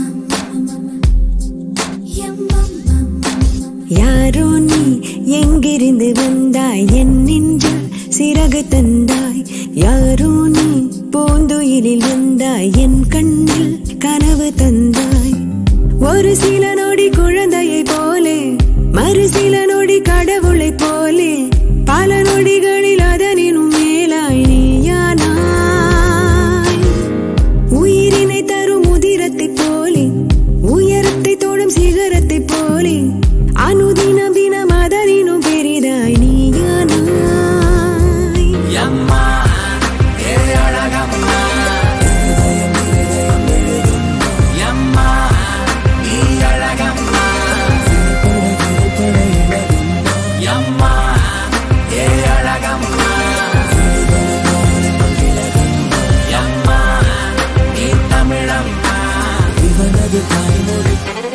எம்மம்மா யாரோ நீ எங்கிருந்து வந்தாய் என் நெஞ்சில் சிறகு தந்தாய் யாரோ நீ பூந்துயிலில் வந்தாய் என் கண்ணில் கனவு தந்தாய் ஒரு சில நொடி குழந்தையை போலே மறு சில நொடி கடவுளை போலே பல நொடிகளில் அதனினும் மேலாய் நீயானாய் உயிரினை தரும் உதிரத்தை போலே உயரத்தை தோடும் சிகரத்தை போலே அனுதின தினம் அதனினும் பெரிதாய் நீயானாய் எம்மா ஏ அழகம்மா இருதயம் இருதயம் விழுகம்மா எம்மா நீ அழகம்மா விரல் பட விரல் பட இழகம்மா எம்மா ஏ அழகம்மா விழிகளில் நாடங்கள் விலகம்மா எம்மா நீ தமிழம்மா இவனது தாய்மொழி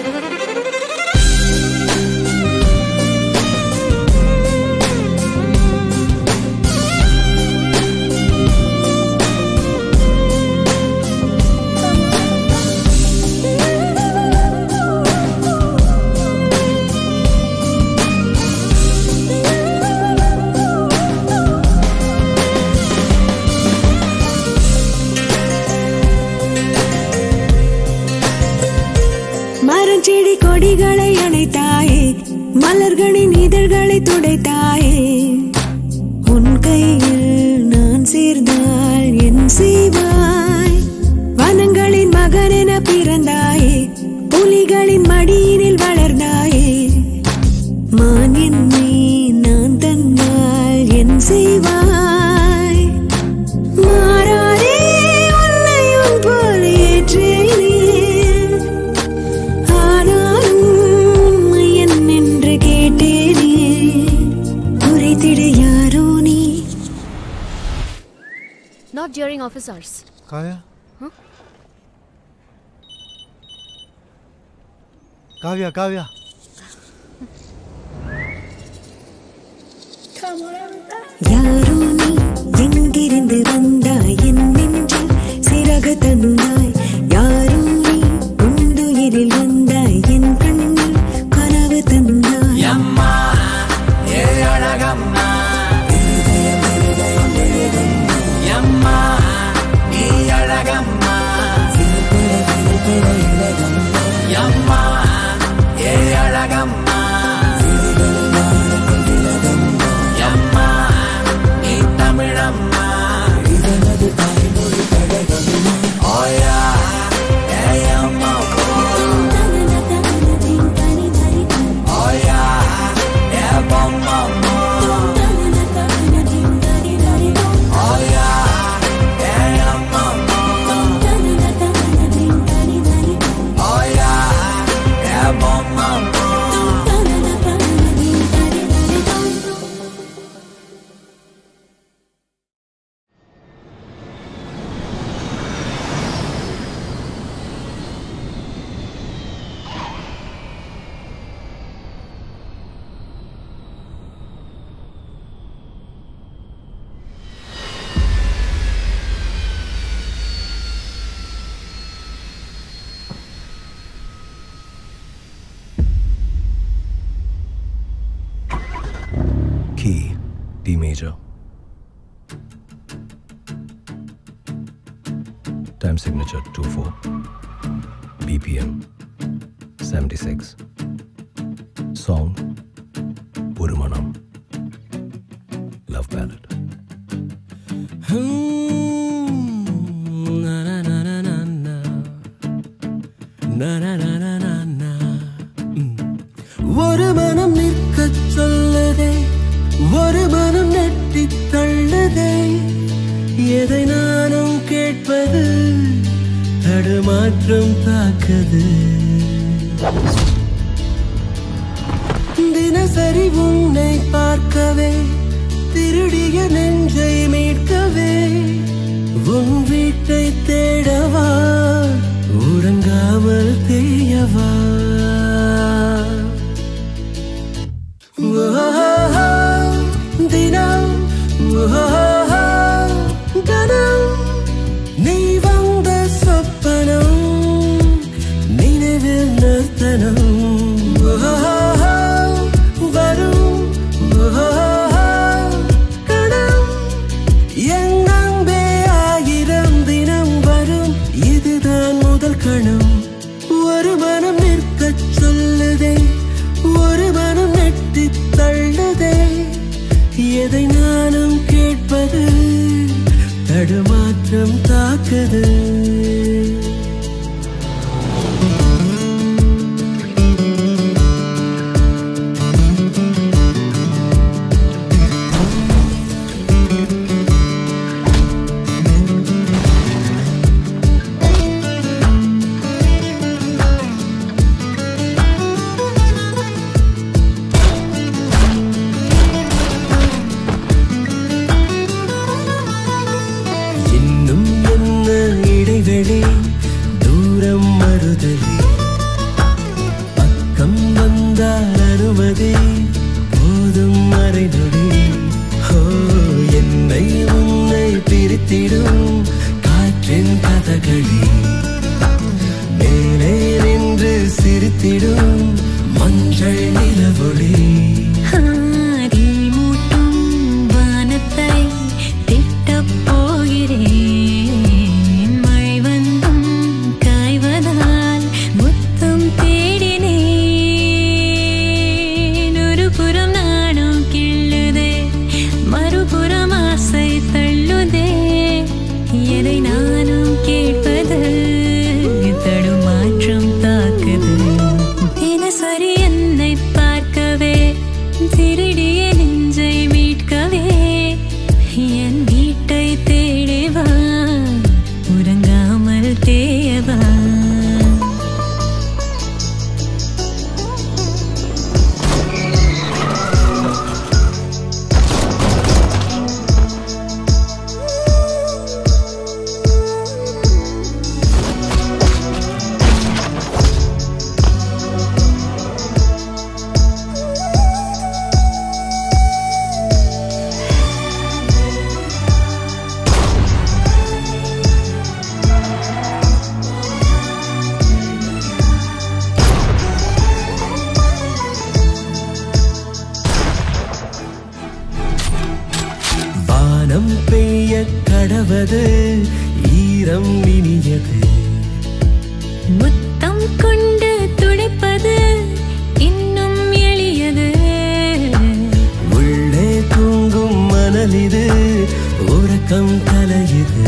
மரஞ்செடி கொடிகளை அணைத்தாயே மலர்களின் இதழ்களை துடைத்தாயே உன் கையில் நான் சேர்ந்தால் என் செய்வாய் வனங்களின் மகன் என பிறந்தாயே புலிகளின் மடியினில் வளர்ந்தாயே மான் என்னை நான் தந்தால் என் செய்வாய் மாறாதே உன்னை உன் போல் ஏற்றேனே ஆனாலும் உண்மை என்னென்று கேட்டேனே உரைத்திட யாரோ நீ Not during office hours. Kavya Kavya Kavya யாரோ நீ எங்கிருந்து வந்தாய் என் நெஞ்சில் சிறகு தந்தாய் யாரோ நீ உந்துயிரில் வந்தாய் என் கண்ணில் கனவு தந்தாய் எம்மா ஏ அழகம்மா இருதயம் இருதயம் விழுகம்மா எம்மா நீ அழகம்மா விரல் பட விரல் பட இழகம்மா எம்மா ஏ அழகம்மா விழிகளில் நாடங்கள் விலகம்மா எம்மா நீ தமிழம்மா இதன் signature. Time signature 24. BPM 76. Song Purumanam. Love ballad. ஒரு மனம் நிற்க சொல்லுதே ஒரு மனம் நெட்டி தள்ளுதே எதை நானும் கேட்பது தடுமாற்றம் தாக்குது தினசரி உன்னை பார்க்கவே திருடிய நெஞ்சை மீட்கவே உன் வீட்டை தேடவா உறங்காமல் தேயவா ஓஹோ, தினம் ஓஹோ, கணம் நீ வந்த சொப்பனம் நினைவில் நிறுத்தனம் ஓஹோ, வரும் ஓஹோ, கணம் என் அன்பே ஆயிரம் தினம் வரும் இதுதான் முதல் கணம் ஒரு மனம் நிற்கச் சொல்லுதே ஒரு மனம் நெட்டி தள்ளுதே எதை நானும் கேட்பது தடுமாற்றம் தாக்குது இன்னும் என்ன இடைவெளி தூரம் மறுதலி பக்கம் வந்தால் அனுமதி போதும் மறைநொடி ஹோ என்னை உன்னை பிரித்திடும் காற்றின் கதகளி மேலே நின்று சிரித்திடும் மஞ்சள் நிலவொளி ஆதி மூட்டும் வானத்தை திட்டப் போகிறேன் மழை வந்தும் காய்வதால் முத்தம் தேடினேன் ஒரு புறம் நாணம் கிள்ளுதே மறுபுறம் ஆசை தள்ளுதே எதை நானும் கேட்பது தடுமாற்றம் தாக்குது தினசரி என்னை பார்க்கவே திருடிய நெஞ்சை மீட்கவே என் வீட்டை தேடிவா உறங்காமல் தேயவா வானம் பெய்ய கடவது ஈரம் இனியது முத்தம் கொண்டு துடைப்பது இன்னும் எளியது உள்ளே தூங்கும் மணலிது உறக்கம் தலையுது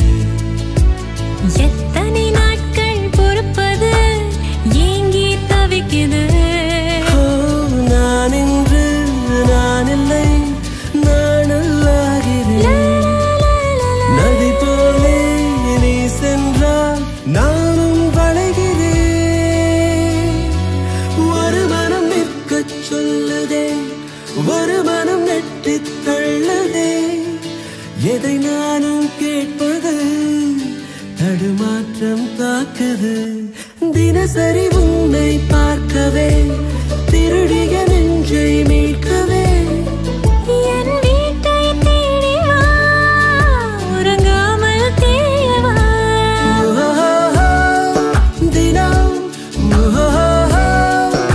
எத்தனை நாட்கள் பொறுப்பது ஏங்கி தவிக்குது ஓ, நான் இன்று நான் இல்லை நானல்லாகிறேன் நதி போலே நீ சென்றால் நானும் வளைகிறேன் ஒரு மனம் நிற்கச் சொல்லுதே ஒரு மனம் நெட்டித் தள்ளுதே எதை நானும் கேட்பது தடுமாற்றம் தாக்குது தினசரி உன்னை பார்க்கவே திருடிய நெஞ்சை மீட்கவே என் வீட்டை தேடி வா உறங்காமல் தேயவா ஓஹோ, தினம் ஓஹோ,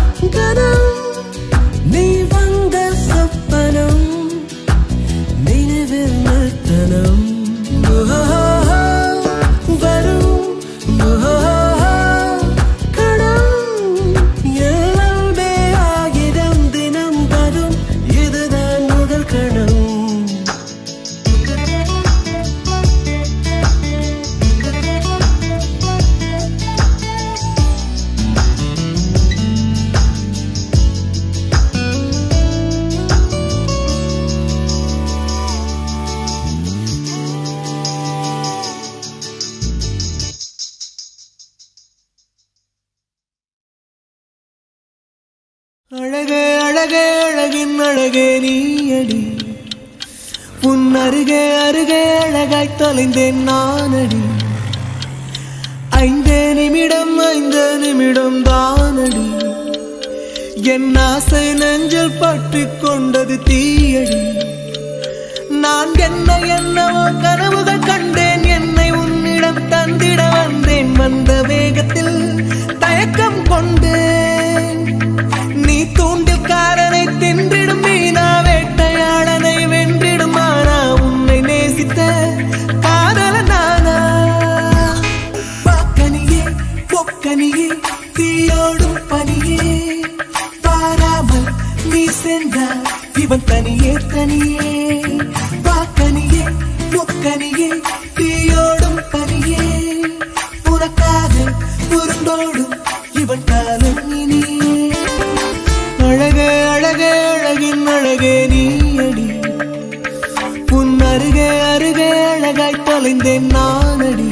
கணம் நீ வந்த சொப்பனம் நினை அழகே அழகின் அழகே நீயடி உன் அருகே அருகே அழகாய் தொலைந்தேன் நானடி ஐந்தே நிமிடம் ஐந்து நிமிடம் தானடி என் ஆசை நெஞ்சில் பற்றி கொண்டது தீயடி நான் என்ன என்னவோ கனவுகள் கண்டேன் என்னை உன்னிடம் தந்திட வந்தேன் வந்த வேகத்தில் தயக்கம் கொண்டேன் நீ தூண்டில்காரனை தின்றிடும் மீனா வேட்டையாளனை வென்றிடும் ஆனா உன்னை நேசித்த காதல நானா பாக்கனியே பொக்கனியே தீயோடும் பனியே பாராமல் நீ சென்றால் இவன் தனியே தனியே பாக்கனியே பொக்கனியே தீயோடும் பனியே உனக்காக உருண்டோடும் இவன் காலம் இனியே அழகே அழகே அழகின் அழகே நீயடி உன் அருகே அருகே அழகாய் தொலைந்தேன் நானடி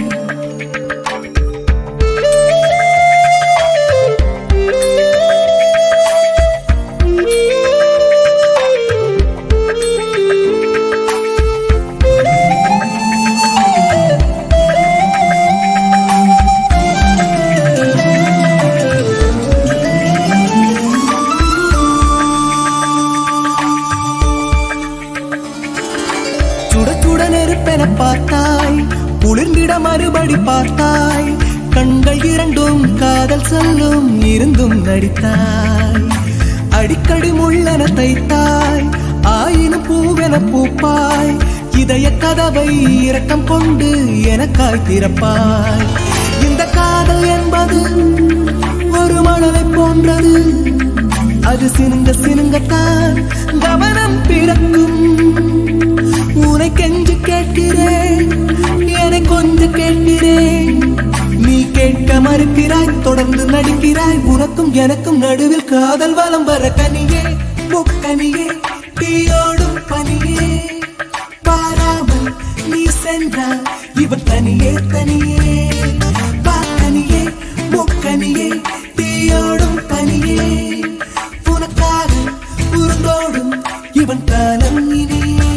சுட சுட நெருப்பென பார்த்தாய் குளிர்ந்திட மறுபடி பார்த்தாய் கண்கள் இரண்டும் காதல் சொல்லும் இருந்தும் நடித்தாய் அடிக்கடி முள்ளென தைத்தாய் ஆயினும் பூவென பூப்பாய் இதய கதவை இரக்கம் கொண்டு எனக்காய் திறப்பாய் இந்த காதல் என்பது ஒரு மணலை போன்றது அது சினுங்க சினுங்கத்தான் கவனம் பிறக்கும் உனை கெஞ்சு கேட்கிறேன் என்னை கொஞ்சம் கேட்கிறேன் நீ கேட்க மறுக்கிறாய் தொடர்ந்து நடிக்கிறாய் உனக்கும் எனக்கும் நடுவில் காதல் வலம் வர கனியே முக்கனியே தீயோடும் பனியே பாராமல் நீ சென்றால் இவன் தனியே தனியே பாக்கனியே முக்கனியே தீயோடும் பனியே உனக்காக உருண்டோடும் இவன் காலம் இனியே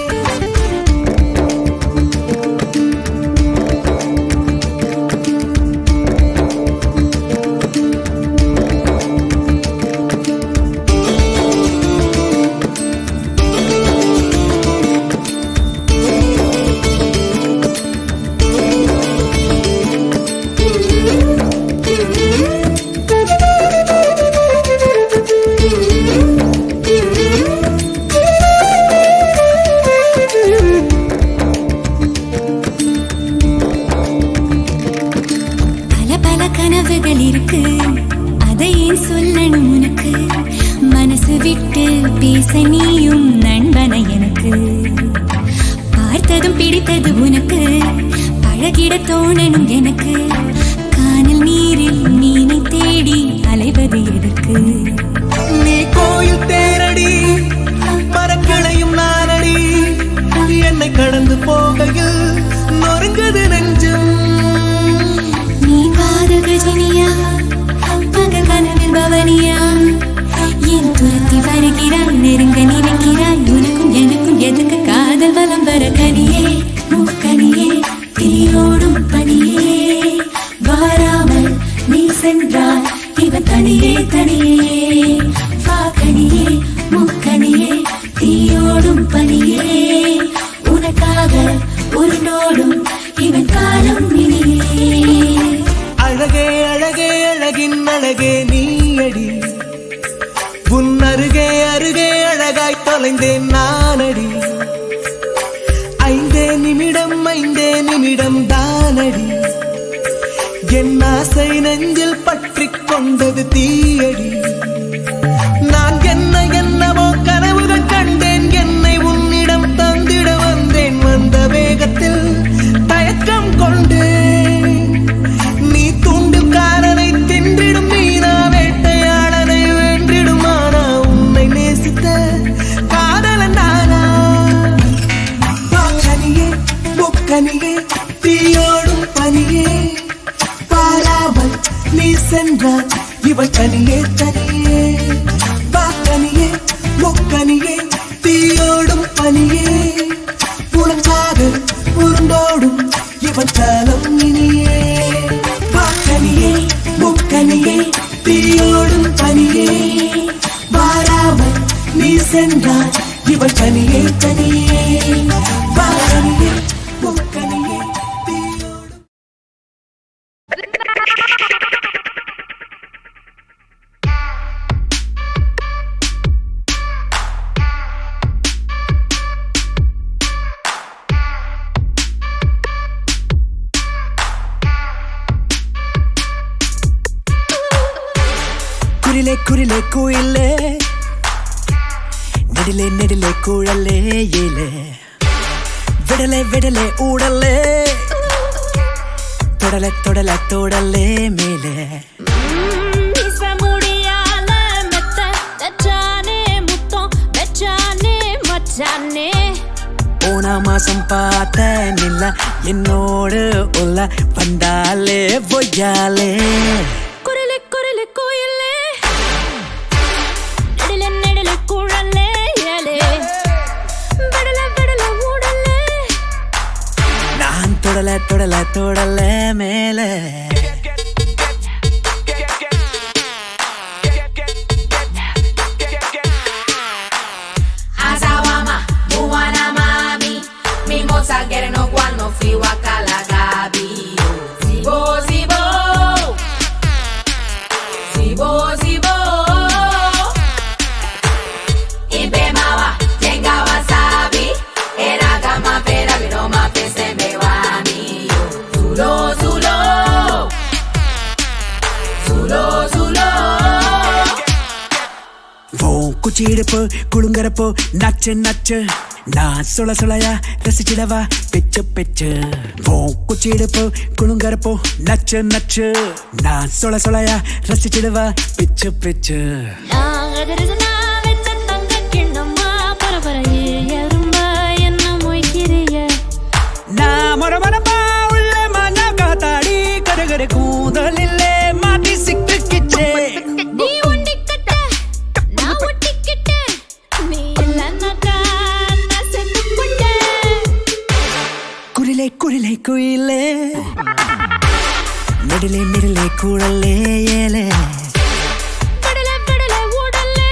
பல பல கனவுகள் இருக்கு அதை ஏன் சொல்லணும் உனக்கு மனசு விட்டு பேச நீயும் நண்பனை எனக்கு பார்த்ததும் பிடித்தது உனக்கு பழகிட தோணணும் எனக்கு கானல் நீரில் மீனை தேடி அலைவது எதற்கு நீ கோயில் தேரடி மரக்கிளையும் நானடி என்னை கடந்து போகையில் நொறுங்குது நெஞ்சம் நீ காதல் கஜினியா பகல் கனவில் பவனியா என் துரத்தி வருகிறாய் நெருங்க நினைக்கிறாய் உனக்கும் எனக்கும் எதுக்கு காதல் வலம் வர கனியே முக்கனியே தீயோடும் பனியே வாராமல் நீ சென்றால் இவன் தனியே தனியே வா கனியே முக்கனியே தீயோடும் பனியே உனக்காக உருண்டோடும் இவன் காலம் இனியே அழகே அழகே அழகின் அழகே நீயடி உன் அருகே அருகே அழகாய் தொலைந்தேன் நானடி ஐந்தே நிமிடம் ஐந்தே நிமிடம் தானடி என் ஆசை நெஞ்சில் பற்றிக் கொண்டது தீயடி நான் என்ன என்னவோ கனவுகள் கண்டேன் என்னை உன்னிடம் தந்திட வந்தேன் வந்த வேகத்தில் தயக்கம் கொண்டேன் நீ தூண்டுக்காரனை தின்றிடும் மீனா வேட்டையாளனை வென்றிடும் ஆனா உன்னை நேசித்த காதலன் நானா பாக்கனியே புக்கனியே தீயோடும் பனியே பாராமல் நீ சென்றால் இவள் தனியே தனியே பாக்கனியே குரிலே குரிலே குயிலே நெடிலே நெடிலே குழலே ஏலே விடலே விடலே ஊடலே தொடல தொடல தொடலே மேலே மீச முடியால மெத்த தச்சானே முத்தம் வெச்சானே மச்சானே போன மாசம் பார்த்த நில்ல என்னோடு உள்ள வந்தாலே பொய்யாலே குரலே குரலே கோயிலே நெடில நெடில குழலே ஏலே விடல விடல ஊடலே நான் தொடல தொடல தொடல மேலே Azawama, Muwana mami, mi moza gere no gual no fi wakala gabi. Zibo zibo, zibo zibo. Ibe mawa, tenga wasabi, era gama pera vino ma pese me wami. Zulo zulo, zulo zulo. ஓ குச்சிடுப்பு குளுங்கறப்போ நச்சு நச்சு நான் சுள சுளையா ரசிச்சிடவா பிச்சு பிச்சு ஓ குச்சிடுப்பு குளுங்கறப்போ நச்சு நச்சு நான் சுள சுளையா ரசிச்சிடவா பிச்சு பிச்சு நாகதரிசனா வெச்ச தங்க கிண்ணம்மா பரபரையே எறும்ப என்ன மொய்க்கிறிய நான் மொர மரப்பா உள்ள மண்ணா காத்தாடி கருகரு கூந்தலில்லே மாட்டி சிக்கிச்சே நீ ஒண்டிக்கிட்ட நான் ஒட்டிக்கிட்டேன் நீ இல்லைன்னாக்கா நான் செத்து போட்டேன் குரிலே குரிலே குயிலே நெடிலே நெடிலே கூடலே ஏலே விடல விடல ஊடலே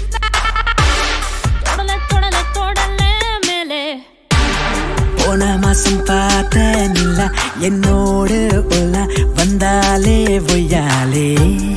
தொடல தொடல தொடல மேலே போன மாசம் பார்த்த நில்ல என்னோடு உள்ள வந்தாலே பொய்யாலே